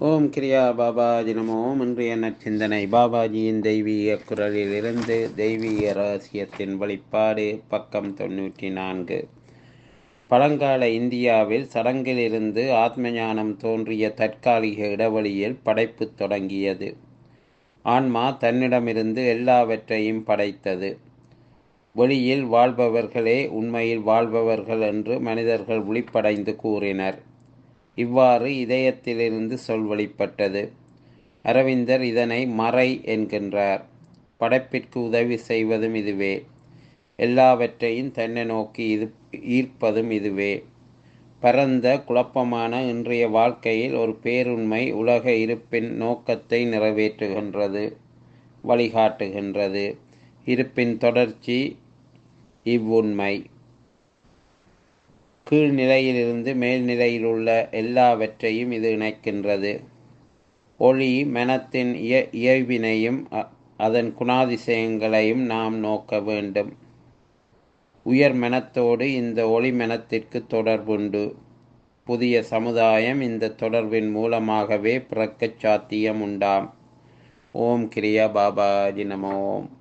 ஓம் கிரியா பாபாஜி நமோ இன்றைய நற்சிந்தனை பாபாஜியின் தெய்வீக குரலிலிருந்து தெய்வீக ரகசியத்தின் வெளிப்பாடு பக்கம் தொண்ணூற்றி நான்கு பழங்கால இந்தியாவில் சடங்கிலிருந்து ஆத்ம ஞானம் தோன்றிய தற்காலிக இடைவெளியில் படைப்பு தொடங்கியது ஆன்மா தன்னிடமிருந்து எல்லாவற்றையும் படைத்தது வெளியில் வாழ்பவர்களே உண்மையில் வாழ்பவர்கள் என்று மனிதர்கள் விழிப்படைந்து கூறினர் இவ்வாறு இதயத்திலிருந்து சொல் வெளிப்பட்டது அரவிந்தர் இதனை மறை என்கின்றார் படைப்பிற்கு உதவி செய்வதும் இதுவே எல்லாவற்றையும் தன்னை நோக்கி இது ஈர்ப்பதும் இதுவே பரந்த குழப்பமான இன்றைய வாழ்க்கையில் ஒரு பேருண்மை உலக இருப்பின் நோக்கத்தை நிறைவேற்றுகின்றது வழிகாட்டுகின்றது இருப்பின் தொடர்ச்சி இவ்வுண்மை கீழ்நிலையிலிருந்து மேல்நிலையில் உள்ள எல்லாவற்றையும் இது இணைக்கின்றது ஒளி மனத்தின் இய இயல்பினையும் அதன் குணாதிசயங்களையும் நாம் நோக்க வேண்டும் உயர் மனத்தோடு இந்த ஒளி மனத்திற்கு தொடர்புண்டு புதிய சமுதாயம் இந்த தொடர்பின் மூலமாகவே பிறக்கச் சாத்தியம் உண்டாம் ஓம் கிரியா பாபாஜி நமோம்